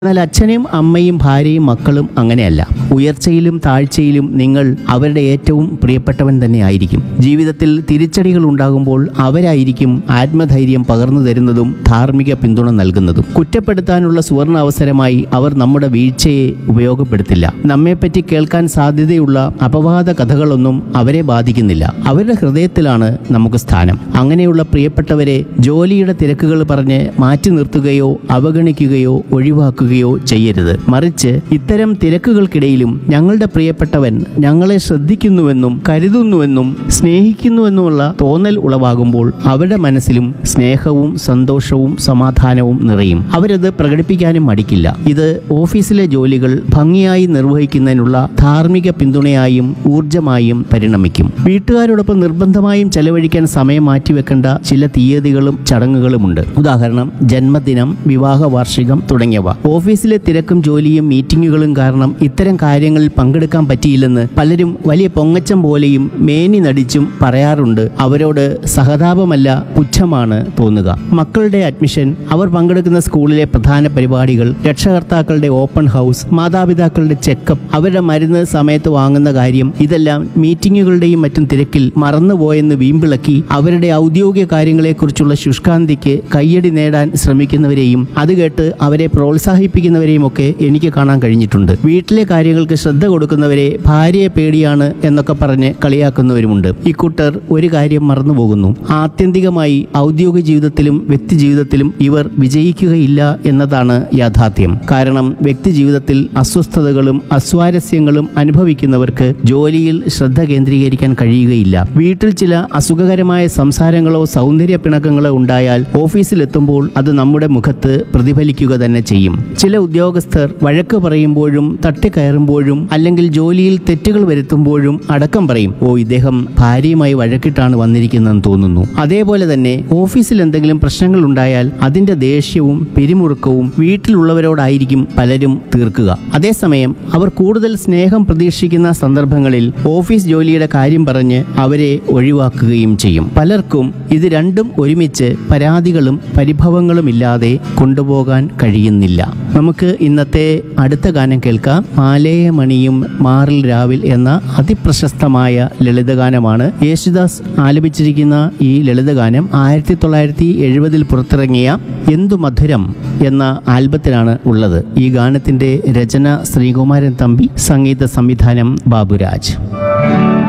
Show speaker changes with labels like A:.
A: എന്നാൽ അച്ഛനും അമ്മയും ഭാര്യയും മക്കളും അങ്ങനെയല്ല ഉയർച്ചയിലും താഴ്ചയിലും നിങ്ങൾ അവരുടെ ഏറ്റവും പ്രിയപ്പെട്ടവൻ തന്നെ ആയിരിക്കും ജീവിതത്തിൽ തിരിച്ചടികൾ ഉണ്ടാകുമ്പോൾ അവരായിരിക്കും ആത്മധൈര്യം പകർന്നു തരുന്നതും ധാർമ്മിക പിന്തുണ നൽകുന്നതും കുറ്റപ്പെടുത്താനുള്ള സുവർണ അവസരമായി അവർ നമ്മുടെ വീഴ്ചയെ ഉപയോഗപ്പെടുത്തില്ല നമ്മെപ്പറ്റി കേൾക്കാൻ സാധ്യതയുള്ള അപവാദ കഥകളൊന്നും അവരെ ബാധിക്കുന്നില്ല അവരുടെ ഹൃദയത്തിലാണ് നമുക്ക് സ്ഥാനം അങ്ങനെയുള്ള പ്രിയപ്പെട്ടവരെ ജോലിയുടെ തിരക്കുകൾ പറഞ്ഞ് മാറ്റി നിർത്തുകയോ അവഗണിക്കുകയോ ഒഴിവാക്കുകയോ ചെയ്യരുത് മറിച്ച് ഇത്തരം തിരക്കുകൾക്കിടയിലും ഞങ്ങളുടെ പ്രിയപ്പെട്ടവൻ ഞങ്ങളെ ശ്രദ്ധിക്കുന്നുവെന്നും കരുതുന്നുവെന്നും സ്നേഹിക്കുന്നുവെന്നുമുള്ള തോന്നൽ ഉളവാകുമ്പോൾ അവരുടെ മനസ്സിലും സ്നേഹവും സന്തോഷവും സമാധാനവും നിറയും അവരത് പ്രകടിപ്പിക്കാനും മടിക്കില്ല ഇത് ഓഫീസിലെ ജോലികൾ ഭംഗിയായി നിർവഹിക്കുന്നതിനുള്ള ധാർമ്മിക പിന്തുണയായും ഊർജമായും പരിണമിക്കും വീട്ടുകാരോടൊപ്പം നിർബന്ധമായും ചെലവഴിക്കാൻ സമയം മാറ്റിവെക്കേണ്ട ചില തീയതികളും ചടങ്ങുകളുമുണ്ട് ഉദാഹരണം ജന്മദിനം വിവാഹ വാർഷികം തുടങ്ങിയവ ഓഫീസിലെ തിരക്കും ജോലിയും മീറ്റിങ്ങുകളും കാരണം ഇത്തരം കാര്യങ്ങളിൽ പങ്കെടുക്കാൻ പറ്റിയില്ലെന്ന് പലരും വലിയ പൊങ്ങച്ചം പോലെയും മേനി നടിച്ചും പറയാറുണ്ട് അവരോട് സഹതാപമല്ല പുച്ഛമാണ് തോന്നുക മക്കളുടെ അഡ്മിഷൻ അവർ പങ്കെടുക്കുന്ന സ്കൂളിലെ പ്രധാന പരിപാടികൾ രക്ഷകർത്താക്കളുടെ ഓപ്പൺ ഹൗസ് മാതാപിതാക്കളുടെ ചെക്കപ്പ് അവരുടെ മരുന്ന് സമയത്ത് വാങ്ങുന്ന കാര്യം ഇതെല്ലാം മീറ്റിങ്ങുകളുടെയും മറ്റും തിരക്കിൽ മറന്നുപോയെന്ന് വീമ്പിളക്കി അവരുടെ ഔദ്യോഗിക കാര്യങ്ങളെക്കുറിച്ചുള്ള ശുഷ്കാന്തിക്ക് കയ്യടി നേടാൻ ശ്രമിക്കുന്നവരെയും അത് കേട്ട് അവരെ പ്രോത്സാഹിപ്പിക്കുന്നവരെയും ഒക്കെ എനിക്ക് കാണാൻ കഴിഞ്ഞിട്ടുണ്ട് വീട്ടിലെ കാര്യങ്ങൾക്ക് ശ്രദ്ധ കൊടുക്കുന്നവരെ ഭാര്യയെ പേടിയാണ് എന്നൊക്കെ പറഞ്ഞ് കളിയാക്കുന്നവരുമുണ്ട് ഇക്കൂട്ടർ ഒരു കാര്യം മറന്നുപോകുന്നു ആത്യന്തികമായി ഔദ്യോഗിക ജീവിതത്തിലും വ്യക്തി ജീവിതത്തിലും ഇവർ വിജയിക്കുകയില്ല എന്നതാണ് യാഥാർത്ഥ്യം കാരണം വ്യക്തി ജീവിതത്തിൽ അസ്വസ്ഥതകളും അസ്വാരസ്യങ്ങളും അനുഭവിക്കുന്നവർക്ക് ജോലിയിൽ ശ്രദ്ധ കേന്ദ്രീകരിക്കാൻ കഴിയുകയില്ല വീട്ടിൽ ചില അസുഖകരമായ സംസാരങ്ങളോ സൗന്ദര്യ പിണക്കങ്ങളോ ഉണ്ടായാൽ ഓഫീസിലെത്തുമ്പോൾ അത് നമ്മുടെ മുഖത്ത് പ്രതിഫലിക്കുക തന്നെ ചെയ്യും ചില ഉദ്യോഗസ്ഥർ വഴക്ക് പറയുമ്പോഴും തട്ടിക്കയറുമ്പോഴും അല്ലെങ്കിൽ ജോലിയിൽ തെറ്റുകൾ വരുത്തുമ്പോഴും അടക്കം പറയും ഓ ഇദ്ദേഹം ഭാര്യയുമായി വഴക്കിട്ടാണ് വന്നിരിക്കുന്നതെന്ന് തോന്നുന്നു അതേപോലെ തന്നെ ഓഫീസിൽ എന്തെങ്കിലും പ്രശ്നങ്ങൾ ഉണ്ടായാൽ അതിന്റെ ദേഷ്യവും പിരിമുറുക്കവും വീട്ടിലുള്ളവരോടായിരിക്കും പലരും തീർക്കുക അതേസമയം അവർ കൂടുതൽ സ്നേഹം പ്രതീക്ഷിക്കുന്ന സന്ദർഭങ്ങളിൽ ഓഫീസ് ജോലിയുടെ കാര്യം പറഞ്ഞ് അവരെ ഒഴിവാക്കുകയും ചെയ്യും പലർക്കും ഇത് രണ്ടും ഒരുമിച്ച് പരാതികളും പരിഭവങ്ങളും ഇല്ലാതെ കൊണ്ടുപോകാൻ കഴിയുന്നില്ല നമുക്ക് ഇന്നത്തെ അടുത്ത ഗാനം കേൾക്കാം മാലേയ മണിയും മാറിൽ രാവിൽ എന്ന അതിപ്രശസ്തമായ ലളിതഗാനമാണ് യേശുദാസ് ആലപിച്ചിരിക്കുന്ന ഈ ലളിതഗാനം ആയിരത്തി തൊള്ളായിരത്തി എഴുപതിൽ പുറത്തിറങ്ങിയ എന്തു മധുരം എന്ന ആൽബത്തിലാണ് ഉള്ളത് ഈ ഗാനത്തിന്റെ രചന ശ്രീകുമാരൻ തമ്പി സംഗീത സംവിധാനം ബാബുരാജ്